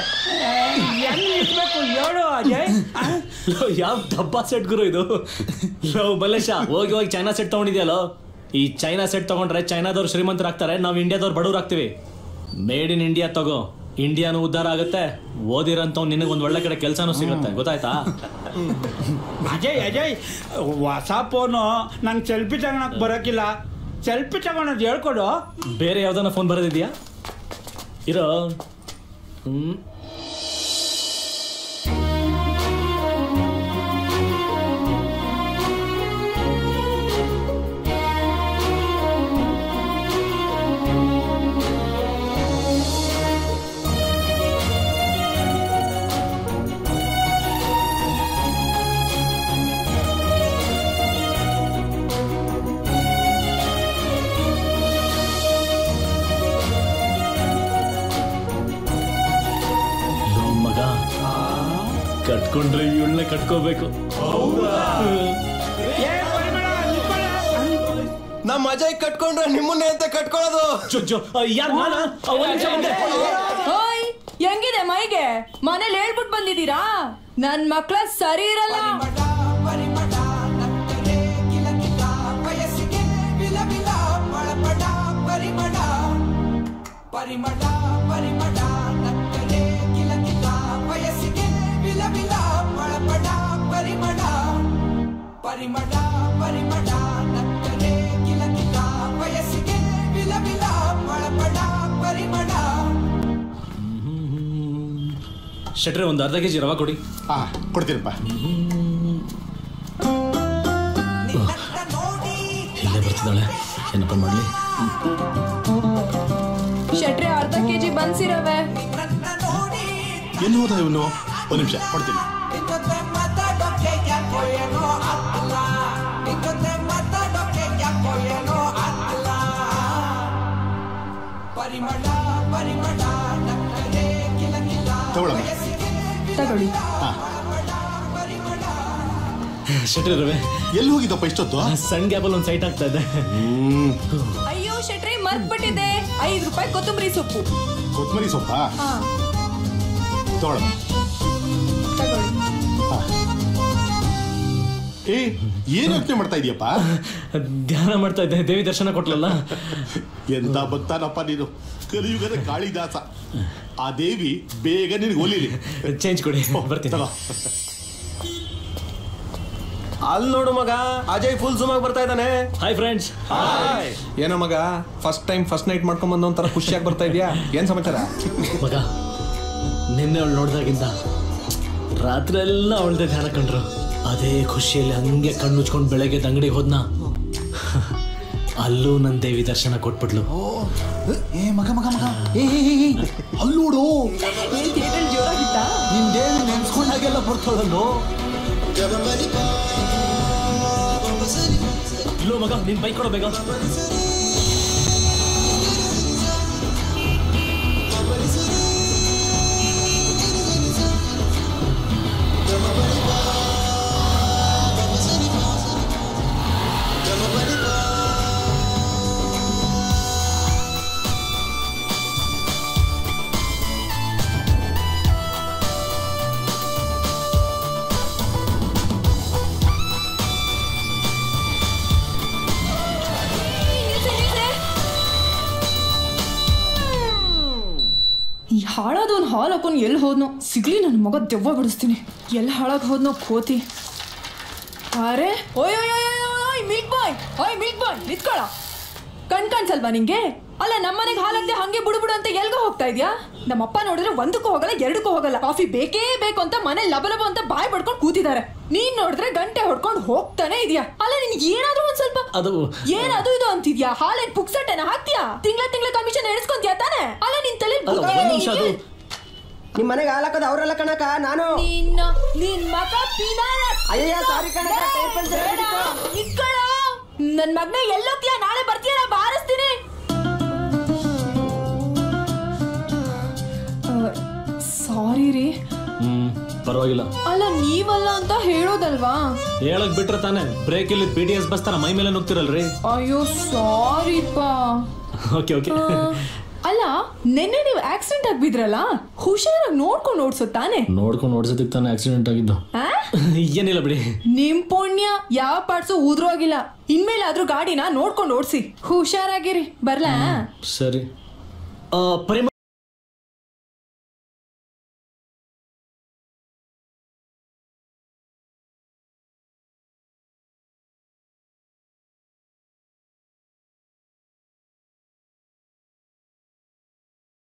ಹೆಂಗ್ ಇರ್ಬೇಕು ಹೇಳು ಅಜಯ್ ಲೋ, ಯಾವ ಡಬ್ಬಾ ಸೆಟ್ ಗುರು ಇದು ಲೋ ಬಲ್ಲೇಶ ಹೋಗಿ ಹೋಗಿ ಚೈನಾ ಸೆಟ್ ತಗೊಂಡಿದ್ಯಲ್ಲೋ ಈ ಚೈನಾ ಸೆಟ್ ತಗೊಂಡ್ರೆ ಚೈನಾದವ್ರು ಶ್ರೀಮಂತರಾಗ್ತಾರೆ ನಾವು ಇಂಡಿಯಾದವ್ರು ಬಡವ್ರು ಆಗ್ತೀವಿ ಮೇಡ್ ಇನ್ ಇಂಡಿಯಾ ತಗೋ ಇಂಡಿಯಾನು ಉದ್ಧಾರ ಆಗುತ್ತೆ ಓದಿರಂತವ್ ನಿನಗೆ ಒಂದು ಒಳ್ಳೆ ಕಡೆ ಕೆಲಸನೂ ಸಿಗುತ್ತೆ ಗೊತ್ತಾಯ್ತಾ ಅಜಯ್ ಅಜಯ್ ಹೊಸ ಫೋನು ನಂಗೆ ಸೆಲ್ಫಿ ತಗೊಳಕ್ ಬರೋಕಿಲ್ಲ ಸೆಲ್ಫಿ ತಗೊಳೋದು ಹೇಳ್ಕೊಡು ಬೇರೆ ಯಾವ್ದಾನ ಫೋನ್ ಬರೋದಿದ್ಯಾ ಇರೋ ಹ್ಮ್ ಲೋ ಮಗ ಕಟ್ಕೊಂಡ್ರೆ ಇವಳನ್ನ ಕಟ್ಕೋಬೇಕು ಏ ಪರಿಮಳ ನಿಂತ್ಕೊಳ್ಳ. ನಮ್ಮ ಅಜಯ್ ಕಟ್ಕೊಂಡ್ರೆ ನಿಮ್ಮನ್ನೇ ಅಂತ ಕಟ್ಕೊಳ್ಳೋದು ಜೊ ಜೊ ಯಾರು ನಾನಾ ಆ, ಒಂದ್ ನಿಮಿಷ ಬಂದೆ ಓಯ್ ಹೆಂಗಿದೆ ಮೈಗೆ ಮನೇಲಿ ಹೇಳ್ಬಿಟ್ ಬಂದಿದ್ದೀರಾ ನನ್ ಮಕ್ಳ ಸರಿ ಇರಲ್ಲ ಶೆಟ್ರೆ ಒಂದು ಅರ್ಧ ಕೆಜಿ ರವಾ ಕೊಡಿ ಹಾ ಕೊಡ್ತೀನಪ್ಪ ಇಲ್ಲೇ ಬರ್ತಿದ್ದಾಳೆ ಏನಪ್ಪ ಮಾಡ್ಲಿ ಶೆಟ್ರೆ ಅರ್ಧ ಕೆಜಿ ಬನ್ಸಿರವೆ ಎಲ್ಲಿ ಹೋದ ಇವನು ಒಂದು ನಿಮಿಷ ಕೊಡ್ತೀನಿ ತಗೊಳಮ್ಮ ತಗೊಳ್ಳಿ ಶೆಟ್ರೆ ರವೆ ಎಲ್ಲಿ ಹೋಗಿದ್ದಪ್ಪ ಇಷ್ಟೊತ್ತು ಸಣ್ಣ ಗ್ಯಾಪಲ್ಲಿ ಒಂದು ಸೈಟ್ ಆಗ್ತಾ ಇದೆ ಅಯ್ಯೋ ಶೆಟ್ರೆ ಮರ್ತ್ಬಿಟ್ಟಿದೆ ಐದ್ ರೂಪಾಯಿ ಕೊತ್ತಂಬರಿ ಸೊಪ್ಪು ಕೊತ್ತಂಬರಿ ಸೊಪ್ಪ ಹಾ ತಗೊಳಮ್ಮ ತಗೊಳ್ಳಿ ಏ ಏನ್ ಯೋಚನೆ ಮಾಡ್ತಾ ಇದೀಯಪ್ಪ ಧ್ಯಾನ ಮಾಡ್ತಾ ಇದ್ದೆ ದೇವಿ ದರ್ಶನ ಕೊಟ್ಲಲ್ಲ ಎಂತ ಭಕ್ತಾನಪ್ಪ ನೀನು ಕಲಿಯುಗದ ಕಾಳಿದಾಸ ಆ ದೇವಿ ಬೇಗ ನಿನಗೆ ಒಲಿಲಿ ಚೇಂಜ್ ಕೊಡಿ ಬರ್ತೀನಿ ತಗೋ. ಅಲ್ಲಿ ನೋಡು ಮಗ ಅಜಯ್ ಫುಲ್ ಸುಮಾಗ್ ಬರ್ತಾ ಇದ್ದಾನೆ ಹಾಯ್ ಫ್ರೆಂಡ್ಸ್ ಏನೋ ಮಗ ಫಸ್ಟ್ ಟೈಮ್ ಫಸ್ಟ್ ನೈಟ್ ಮಾಡ್ಕೊಂಡ್ ಬಂದ ಒಂಥರ ಖುಷಿಯಾಗಿ ಬರ್ತಾ ಇದೆಯಾ ಏನ್ ಸಮಾಚಾರ ಮಗ ನಿನ್ನೆ ಅವಳು ನೋಡ್ದಾಗಿಂದ ರಾತ್ರಿ ಎಲ್ಲ ಅವಳದೇ ಧ್ಯಾನ ಕಂಡ್ರು ಅದೇ ಖುಷಿಯಲ್ಲಿ ಹಂಗೆ ಕಣ್ಣು ಮುಚ್ಕೊಂಡು ಬೆಳಗ್ಗೆ ಅಂಗಡಿಗೆ ಹೋದ್ನ ಅಲ್ಲೂ ನನ್ನ ದೇವಿ ದರ್ಶನ ಕೊಟ್ಬಿಟ್ಲು ಏ ಮಗ ಮಗ ಮಗ ಏ ಏ, ಏ, ಏ, ಅಲ್ಲ್ ನೋಡು ಏನ್ ಥಿಯೇಟರ್ ಜೋರಾಗಿತ್ತ ನಿಂದೇನು ನೆನ್ಸ್ಕೊಂಡಾಗೆಲ್ಲ ಬರ್ತಾಳಲ್ಲೋ ಇಲ್ಲೋ ಮಗ ನಿನ್ ಬೈಕ್ ಕೊಡೋ ಬೇಗ ಈ ಹಾಳಾದ ಒಂದು ಹಾಲ್ ಹಾಕೊಂಡು ಎಲ್ಲಿ ಹೋದ್ನೋ ಸಿಗ್ಲಿ ನನ್ನ ಮಗ ದೆವ್ವ ಬಿಡಿಸ್ತೀನಿ ಎಲ್ಲಿ ಹಾಳಾಗಿ ಹೋದ್ನೋ ಕೋತಿ ಅರೆ ಓಯ್ ಓಯ್ ಓಯ್ ಓಯ್ ಓಯ್ ಮಿಲ್ಕ್ ಬಾಯ್ ಓಯ್ ಮಿಲ್ಕ್ ಬಾಯ್ ನಿತ್ಕೊಳ ಕಣ್ ಕಾಣ್ಸಲ್ವಾ ನಿಂಗೆ ಅಲ್ಲ ನಮ್ಮನೆಗೆ ಹಾಲಾಗ್ದೆ ಹಂಗೆ ಬುಡು ಬುಡು ಅಂತ ಎಲ್ಗೋ ಹೋಗ್ತಾ ಇದ್ಯಾ ನಮ್ಮಪ್ಪ ನೋಡಿದ್ರೆ ಒಂದಕ್ಕೂ ಹೋಗಲ್ಲ ಎರಡಕ್ಕೂ ಹೋಗಲ್ಲ ಕಾಫಿ ಬೇಕೇ ಬೇಕು ಅಂತ ಮನೆ ಲಬ ಲಬ ಅಂತ ಬಾಯ್ ಪಡ್ಕೊಂಡು ಕೂತಿದ್ದಾರೆ ನೀನ್ ನೋಡಿದ್ರೆ ಗಂಟೆ ಹೊಡ್ಕೊಂಡು ಹೋಗ್ತಾನೆ ಇದೆಯಾ ಅಲ್ಲ ನಿನ್ಗೆ ಏನಾದ್ರೂ ಒಂದ್ ಸ್ವಲ್ಪ ಅದು ಏನ್ ಅದು ಇದು ಅಂತಿದ್ಯಾ ಹಾಲೇನ್ ಪುಕ್ಸಟ್ಟೆನ ಹಾಕ್ತೀಯಾ ತಿಂಗಳ ತಿಂಗಳ ಕಮಿಷನ್ ಎಣಿಸ್ಕೊಂತೀಯಾ ತಾನೆ ಅಲ್ಲ ನಿನ್ ತಲೆ ಅಲ್ಲ ಒಂದ್ ನಿಮಿಷ ಅದು ನಿಮ್ ಮನೆಗೆ ಹಾಲಕ್ಕದ ಅವರೆಲ್ಲ ಕಣಕ ನಾನು ನಿನ್ನ ನಿನ್ ಮಗ ಪಿನಾರ ಅಯ್ಯಯ್ಯ, sorry ಕಣಕ್ಕ, ಟೈರ್ ಪಂಚರ್ ಆಗಿತ್ತು. ನಿಕ್ಕಳ ನನ್ ಮಗ್ನ ಎಲ್ಲೋಗ್ತೀಯಾ ನಾಳೆ ಬರ್ತೀಯ ನಾ ಬಾರಿಸ್ತೀನಿ ಸಾರಿ ರೀ ಹ್ಮ್ ಪರವಾಗಿಲ್ಲ ಅಲ್ಲ ನೀವಲ್ಲ ಅಂತ ಹೇಳೋದಲ್ವಾ ಹೇಳಕ್ ಬಿಟ್ರೆ ತಾನೆ ಬ್ರೇಕ್ ಇಲ್ಲಿ ಬಿ ಟಿ ಎಸ್ ಬಸ್ ತರ ಮೈ ಮೇಲೆ ನುಗ್ತಿರಲ್ರಿ ಅಯ್ಯೋ ಸಾರಿಪ್ಪ ಓಕೆ ಓಕೆ ಅಲ್ಲ ನಿನ್ನೆ ನೀವು ಆಕ್ಸಿಡೆಂಟ್ ಆಗ್ಬಿದ್ರಲ್ಲ ಹುಷಾರಾಗಿ ನೋಡ್ಕೊಂಡು ಓಡ್ಸೋ ತಾನೆ ನೋಡ್ಕೊಂಡು ಓಡಿಸೋದಕ್ಕೆ ತಾನೇ ಆಕ್ಸಿಡೆಂಟ್ ಆಗಿದ್ದು ಆ? ಏನಿಲ್ಲ ಬಿಡಿ ನಿಮ್ ಪುಣ್ಯ ಯಾವ ಪಾರ್ಟ್ಸು ಊದ್ರೂ ಆಗಿಲ್ಲ ಇನ್ಮೇಲಾದ್ರೂ ಗಾಡಿನ ನೋಡ್ಕೊಂಡು ಓಡ್ಸಿ ಹುಷಾರಾಗಿರಿ ಬರ್ಲಾ ಸರಿ ಆ, ಪರಿಮಳ